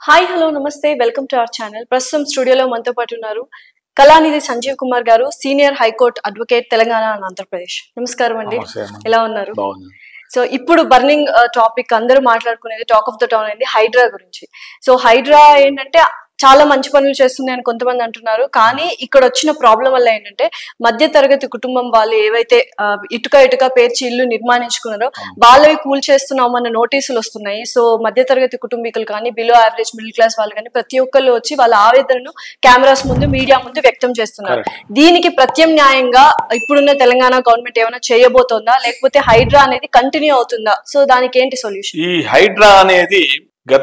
Hi hello నమస్తే welcome to our channel ప్రస్తుతం స్టూడియోలో మనతో పాటు ఉన్నారు Kalanidhi Sanjeev Kumar garu senior high court advocate Telangana and Andhra Pradesh నమస్కారం అండి నమస్తే అమ్మ. ఎలా ఉన్నారు బాగుంది సో ఇప్పుడు బర్నింగ్ టాపిక్ అందరూ మాట్లాడుకునేది టాక్ ఆఫ్ ద టౌన్ అయింది హైడ్రా గురించి సో హైడ్రా ఏంటంటే చాలా మంచి పనులు చేస్తుంది అని కొంతమంది అంటున్నారు కానీ ఇక్కడ వచ్చిన ప్రాబ్లం వల్ల ఏంటంటే మధ్య తరగతి కుటుంబం వాళ్ళు ఏవైతే ఆ, ఇటుక ఇటుక పేర్చి ఇల్లు నిర్మాణించుకున్నారో వాళ్ళవి కూల్ చేస్తున్నామన్న నోటీసులు వస్తున్నాయి సో మధ్య తరగతి కుటుంబీకులు కానీ బిలో యావరేజ్ మిడిల్ క్లాస్ వాళ్ళు కానీ ప్రతి ఒక్కళ్ళు వచ్చి వాళ్ళ ఆవేదనను కెమెరాస్ ముందు మీడియా ముందు వ్యక్తం చేస్తున్నారు దీనికి ప్రత్యామ్నాయంగా ఇప్పుడున్న తెలంగాణ గవర్నమెంట్ ఏమైనా చేయబోతోందా లేకపోతే హైడ్రా అనేది కంటిన్యూ అవుతుందా సో దానికి ఏంటి సొల్యూషన్ ఈ హైడ్రా అనేది గత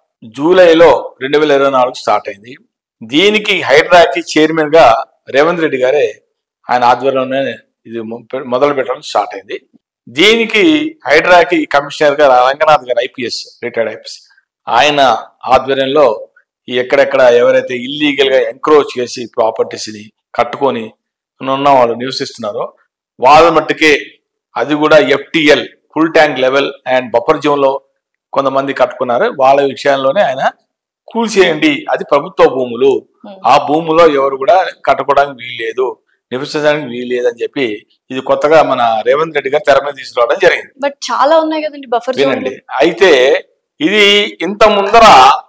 జూలైలో రెండు వేల ఇరవై నాలుగు స్టార్ట్ అయింది దీనికి హైడ్రాకి చైర్మన్ గా రేవంత్ రెడ్డి గారే ఆయన ఆధ్వర్యంలోనే ఇది మొ- మొదలు పెట్టడం స్టార్ట్ అయింది దీనికి హైడ్రాకి కమిషనర్ గా రంగనాథ్ గారు ఐపీఎస్ రిటైర్డ్ ఐపీఎస్ ఆయన ఆధ్వర్యంలో ఈ ఎక్కడెక్కడ ఎవరైతే ఇల్లీగల్ గా ఎంక్రోచ్ చేసి ప్రాపర్టీస్ ని కట్టుకొని ఉన్న వాళ్ళు నివసిస్తున్నారో వాళ్ళ మట్టుకే అది కూడా FTL full tank level and buffer zone లో కొంతమంది కట్టుకున్నారు వాళ్ళ విషయంలోనే ఆయన కూల్చేయండి అది ప్రభుత్వ భూములు ఆ భూములో ఎవరు కూడా కట్టుకోవడానికి వీల్లేదు నివసించడానికి వీల్లేదని చెప్పి ఇది కొత్తగా మన రేవంత్ రెడ్డి గారు తెర మీద తీసుకురావడం జరిగింది బట్ చాలా ఉన్నాయి కదండి బఫర్ జోన్ వినండి అయితే ఇది ఇంత ముందర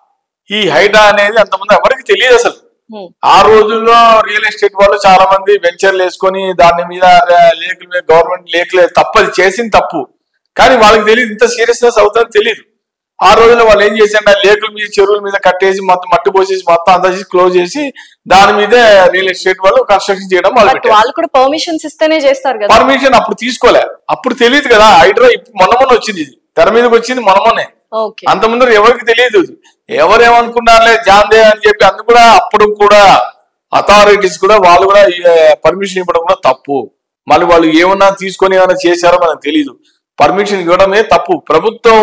ఈ హైడ్రా అనేది అంత ముందు ఎవరికి తెలియదు అసలు ఆ రోజుల్లో రియల్ ఎస్టేట్ వాళ్ళు చాలా మంది వెంచర్లు వేసుకొని దాని మీద లేకుల మీద గవర్నమెంట్ లేకులే తప్పు అది చేసింది తప్పు కానీ వాళ్ళకి తెలియదు ఇంత సీరియస్నెస్ అవుతుందని తెలియదు ఆ రోజుల్లో వాళ్ళు ఏం చేశారు ఆ లేకుల మీద చెరువుల మీద కట్టేసి మొత్తం మట్టి పోసేసి మొత్తం అంతా చేసి క్లోజ్ చేసి దాని మీదే రియల్ ఎస్టేట్ వాళ్ళు కన్స్ట్రక్షన్ చేయడం బట్ మొదలు వాళ్ళు కూడా పర్మిషన్స్ ఇస్తేనే చేస్తారు కదా పర్మిషన్ అప్పుడు తీసుకోలే అప్పుడు తెలియదు కదా హైడ్రా ఇప్పుడు మొన్న మొన్న వచ్చింది ఇది తెర మీదకి వచ్చింది మొన్న మొన్నే ఓకే అంత ముందర ఎవరికి తెలియదు ఎవరేమనుకున్నారులే జాందే అని చెప్పి అందుకు కూడా అప్పుడు కూడా అథారిటీస్ కూడా వాళ్ళు కూడా పర్మిషన్ ఇవ్వడం కూడా తప్పు మళ్ళీ వాళ్ళు ఏమన్నా తీసుకొని ఏమైనా చేశారో మనకు తెలియదు పర్మిషన్ ఇవ్వడమే తప్పు ప్రభుత్వం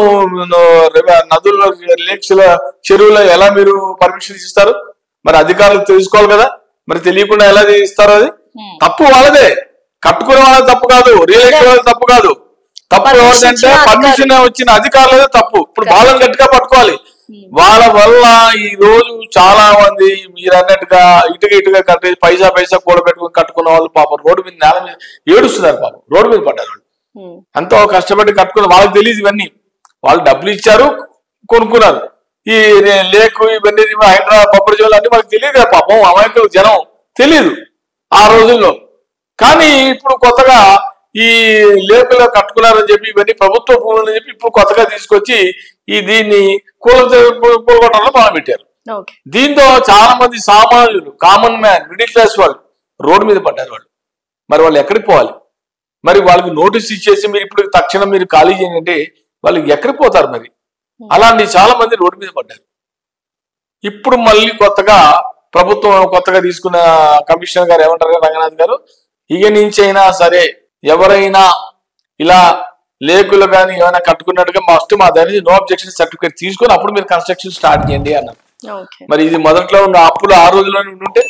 రివ- నదుల్లో లేక్స్ చెరువులో ఎలా మీరు పర్మిషన్ ఇస్తారు మరి అధికారులు తెలుసుకోవాలి కదా మరి తెలియకుండా ఎలా ఇస్తారు అది తప్పు వాళ్ళదే కట్టుకునే వాళ్ళది తప్పు కాదు రియల్ ఎస్టేట్ వాళ్ళది తప్పు కాదు తప్పు Permission ఎవరిదంటే ఇచ్చిన పర్మిషన్ వచ్చిన అధికారులదే తప్పు ఇప్పుడు వాళ్ళని గట్టిగా పట్టుకోవాలి వాళ్ళ వల్ల ఈ రోజు చాలా మంది మీరు అన్నట్టుగా ఇటుక ఇటుక కట్టేసి పైసా పైసా కూడబెట్టుకుని కట్టుకున్న వాళ్ళు పాపం రోడ్డు మీద నేల మీద ఏడుస్తున్నారు పాపం రోడ్డు మీద పడ్డారు వాళ్ళు ఎంతో కష్టపడి కట్టుకున్న వాళ్ళకి తెలియదు ఇవన్నీ వాళ్ళు డబ్బులు ఇచ్చారు కొనుక్కున్నారు ఈ రే- లేకు ఇవన్నీ హైడ్రా బొబ్బరి జోలు అన్ని వాళ్ళకి తెలియదు కదా పాపం అమాయకులు జనం తెలియదు ఆ రోజుల్లో కానీ ఇప్పుడు కొత్తగా ఈ లేకులో కట్టుకున్నారని చెప్పి ఇవన్నీ ప్రభుత్వ భూములు అని చెప్పి ఇప్పుడు కొత్తగా తీసుకొచ్చి ఈ దీన్ని కూల కూలగొట్టడంలో మొదలు పెట్టారు ఓకే దీంతో చాలా మంది సామాన్యులు కామన్ మ్యాన్ మిడిల్ క్లాస్ వాళ్ళు రోడ్డు మీద పడ్డారు వాళ్ళు మరి వాళ్ళు ఎక్కడికి పోవాలి మరి వాళ్ళకి నోటీస్ ఇచ్చేసి మీరు ఇప్పుడు తక్షణం మీరు ఖాళీ చేయండి అంటే వాళ్ళు ఎక్కడికి పోతారు మరి అలాంటి చాలా మంది రోడ్డు మీద పడ్డారు ఇప్పుడు మళ్ళీ కొత్తగా ప్రభుత్వం కొత్తగా తీసుకున్న కమిషనర్ గారు ఏమంటారు కదా రంగనాథ్ గారు ఇక నుంచైనా సరే ఎవరైనా ఇలా లేకులు కానీ ఏమైనా కట్టుకున్నట్టుగా మస్ట్ మా దగ్గర నో అబ్జెక్షన్ సర్టిఫికేట్ తీసుకొని అప్పుడు మీరు కన్స్ట్రక్షన్ స్టార్ట్ చేయండి అన్నారు ఓకే మరి ఇది మొదట్లో ఉన్న అప్పులు ఆ రోజుల్లోనే ఉంటే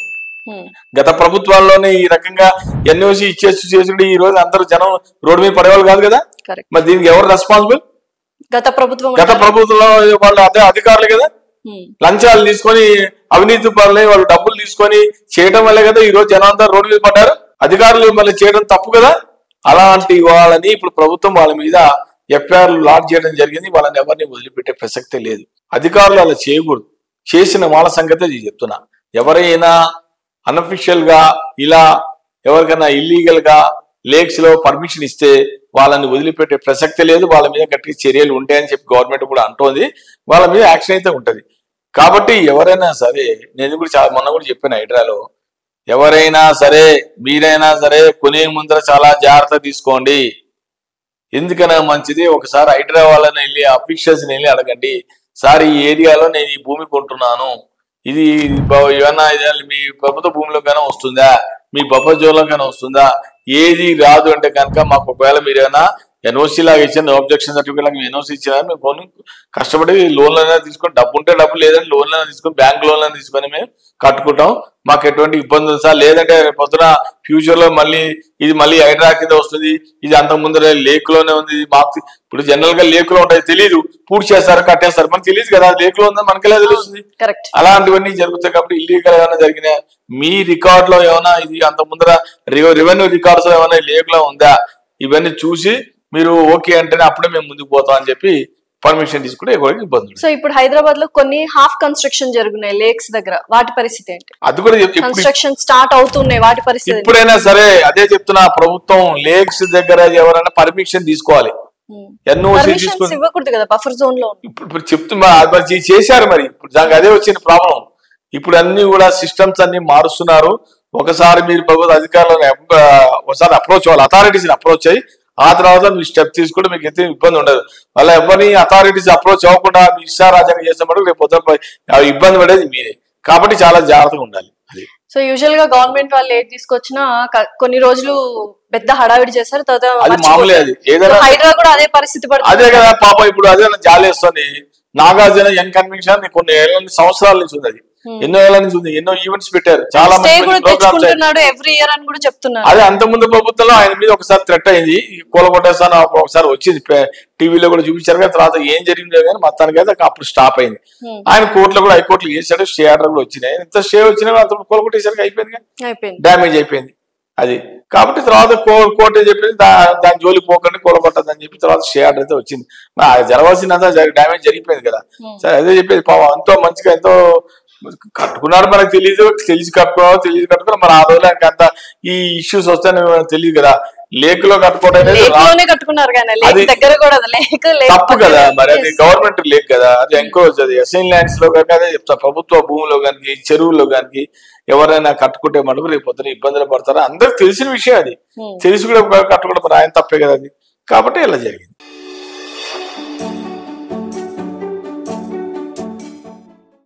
గత ప్రభుత్వాల్లోనే ఈ రకంగా ఎన్ఓసి ఇచ్చేసి చేసుకుంటే ఈ రోజు అందరూ జనం రోడ్డు మీద పడేవాళ్ళు కాదు కదా కరెక్ట్ మరి దీనికి ఎవరు రెస్పాన్సిబుల్ గత ప్రభుత్వం గత ప్రభుత్వంలో వాళ్ళు అదే అధికారులు కదా ఉమ్, లంచాలు తీసుకొని అవినీతి పనులై వాళ్ళు డబ్బులు తీసుకొని చేయడం వల్లే కదా ఈ రోజు జనం అంతా రోడ్డు మీద పడ్డారు అధికారులు మళ్ళీ చేయడం తప్పు కదా అలాంటి వాళ్ళని ఇప్పుడు ప్రభుత్వం వాళ్ళ మీద ఎఫ్ఐఆర్లు లాడ్ చేయడం జరిగింది వాళ్ళని ఎవరిని వదిలిపెట్టే ప్రసక్తే లేదు అధికారులు అలా చేయకూడదు చేసిన వాళ్ళ సంగతే నేను చెప్తున్నా ఎవరైనా అన్అఫిషియల్ గా ఇలా ఎవరికైనా ఇల్లీగల్ గా లేక్స్ లో పర్మిషన్ ఇస్తే వాళ్ళని వదిలిపెట్టే ప్రసక్తి లేదు వాళ్ళ మీద గట్టి చర్యలు ఉంటాయని చెప్పి గవర్నమెంట్ కూడా అంటోంది వాళ్ళ మీద యాక్షన్ అయితే ఉంటది కాబట్టి ఎవరైనా సరే నేను కూడా చాలా మొన్న కూడా చెప్పాను హైడ్రాలో ఎవరైనా సరే మీరైనా సరే కొనే ముందర చాలా జాగ్రత్త తీసుకోండి ఎందుకైనా మంచిది ఒకసారి హైడ్రా వాళ్ళని వెళ్ళి అఫీషియల్స్ వెళ్ళి అడగండి సార్ ఈ ఏరియాలో నేను ఈ భూమి కొంటున్నాను ఇది బ- ఏమన్నా ఇది మీ ప్రభుత్వ భూమిలోకైనా వస్తుందా మీ బొబ్బ జోన్లోకైనా వస్తుందా ఏది రాదు అంటే కనుక మాకు ఒకవేళ మీరు ఏమైనా ఎన్ఓసి లాగా ఇచ్చిన అబ్జెక్షన్ సర్టిఫికేట్ లాగా ఎన్ఓసి ఇచ్చినా మేము కొన్ని కష్టపడి లోన్లైనా తీసుకొని డబ్బు ఉంటే డబ్బు లేదంటే లోన్లైనా తీసుకొని బ్యాంక్ లోన్లైనా తీసుకొని మేము కట్టుకుంటాం మాకు ఎటువంటి ఇబ్బందులు సార్ లేదంటే రేపు పొద్దున ఫ్యూచర్ లో మళ్ళీ ఇది మళ్ళీ హైడ్రా కింద వస్తుంది ఇది అంత ముందర లేక్ లోనే ఉంది ఇది మాకు తె- ఇప్పుడు జనరల్ గా లేకులో ఉంటాయి తెలియదు పూర్తి చేస్తారు కట్టేస్తారు మనకు తెలియదు కదా లేకులో ఉందని మనకెలా తెలుస్తుంది కరెక్ట్ అలాంటివన్నీ జరుగుతాయి కాబట్టి ఇల్లీగల్ ఏమైనా జరిగినా మీ రికార్డ్ లో ఏమైనా ఇది అంత ముందర రెవెన్యూ రికార్డ్స్ లో ఏమైనా లేకులో ఉందా ఇవన్నీ చూసి మీరు ఓకే అంటేనే అప్పుడే మేము ముందుకు పోతాం అని చెప్పి పర్మిషన్ తీసుకుంటే ఎవరికి ఇబ్బంది ఉండదు. సో ఇప్పుడు హైదరాబాద్ లో కొన్ని హాఫ్ కన్స్ట్రక్షన్ జరుగుతున్నాయి లేక్స్ దగ్గర వాటి పరిస్థితి ఏంటి అది కూడా చెప్- ఇప్పుడు కన్స్ట్రక్షన్ స్టార్ట్ అవుతున్నాయి వాటి పరిస్థితి ఏంటి? ఇప్పుడైనా సరే అదే చెప్తున్నా ప్రభుత్వం లేక్స్ దగ్గర ఎవరైనా పర్మిషన్ తీసుకోవాలి ఉమ్. ఎన్ఓసి పర్మిషన్స్ తీసుకుని ఇవ్వకూడదు కదా బఫర్ జోన్ లో ఉంది. ఇప్పుడు ఇప్పుడు చెప్తున్నా అది మరి చే- చేశారు మరి ఇప్పుడు దానికి అదే వచ్చిన ప్రాబ్లం ఇప్పుడు అన్ని కూడా సిస్టమ్స్ అన్ని మారుస్తున్నారు ఒకసారి మీరు ప్రభుత్వ అధికారులను ఎం- ఆ, ఒకసారి అప్రోచ్ అవ్వాలి అథారిటీస్ అప్రోచ్ అయ్యి ఆ తర్వాత మీరు స్టెప్ తీసుకుంటే మీకు ఎంత ఇబ్బంది ఉండదు వాళ్ళ ఎవరిని అథారిటీస్ అప్రోచ్ అవ్వకుండా మీ ఇష్టారాజ్యంగా చేస్తే మటుకు రేపు పొద్దున పై- ఆ ఇబ్బంది పడేది మీరే కాబట్టి చాలా జాగ్రత్తగా ఉండాలి అది సో యూజువల్ గా గవర్నమెంట్ వాళ్ళు ఏది తీసుకొచ్చినా క- కొన్ని రోజులు పెద్ద హడావిడి చేస్తారు తర్వాత అది మర్చిపోతారు. మామూలే అది ఏదైనా సో హైడ్రా కూడా అదే పరిస్థితి అదే పడుతుంది కదా పాప ఇప్పుడు అదే జాలేస్తుంది నాగార్జున యంగ్ కన్వెన్షన్ కొన్ని ఏళ్ళ నుంచి సంవత్సరాల నుంచి ఉంది అది ఎన్నో ఏళ్ళ నుంచి ఉంది ఎన్నో ఈవెంట్స్ పెట్టారు చాలా స్టే మంది కూడా ప్రోగ్రామ్స్ తెచ్చుకుంటున్నాడు ఎవ్రీ ఇయర్ అని కూడా చెప్తున్నారు అదే అంత ముందు ప్రభుత్వంలో ఆయన మీద ఒకసారి థ్రెట్ అయింది కూలగొట్టేస్తాను అప్పుడు ఒకసారి వచ్చింది పే- టీవీలో కూడా చూపించారు కానీ తర్వాత ఏం జరిగిందో కానీ మొత్తానికి అయితే అప్పుడు స్టాప్ అయింది Hmm. ఆయన కోర్టులో కూడా హైకోర్టులో వేసాడు స్టే ఆర్డర్ కూడా వచ్చినాయి ఎంత స్టే వచ్చినా అంత కూలగొట్టేసరికి అయిపోయింది కదా అయిపోయింది డ్యామేజ్ అయిపోయింది అది కాబట్టి తర్వాత కో- కోర్టు ఏం చెప్పింది దా- దాని జోలికి పోకండి కూలగొట్టద్దని చెప్పి తర్వాత స్టే ఆర్డర్ అయితే వచ్చింది మరి అది జరగాల్సినంత డ్యామేజ్ జరిగిపోయింది కదా Hmm. సరే అదే చెప్పేది పాపం ఎంతో మంచిగా ఎంతో కట్టుకున్నాడు మనకు తెలియదు తెలిసి కట్టుకున్నావు తెలియదు కట్టుకున్నా మరి ఆ రోజులు ఆయనకి అంత ఈ ఇష్యూస్ వస్తాయని మనకు తెలియదు కదా లేక్ లో కట్టుకోవడం అనేది లేక్ రా- లోనే కట్టుకున్నారు కానీ లేక్ అది- దగ్గర కూడా అది లేక్ లేక్ తప్పు కదా పక్కనే. మరి అది Yes. గవర్నమెంట్ లేక్ కదా అది ఎంక్రోచ్ అది ఎస్ఐన్ ల్యాండ్స్ లో కనుక అదే చెప్తా ప్రభుత్వ భూమిలో కానీ చెరువుల్లో కానీ ఎవరైనా కట్టుకుంటే మటుకు రేపు పొద్దున ఇబ్బందులు పడతారు అందరికి తెలిసిన విషయం అది Hmm. తెలిసి కూడా కట్టుకోవడం మరి ఆయన తప్పే కదా అది కాబట్టి ఇలా జరిగింది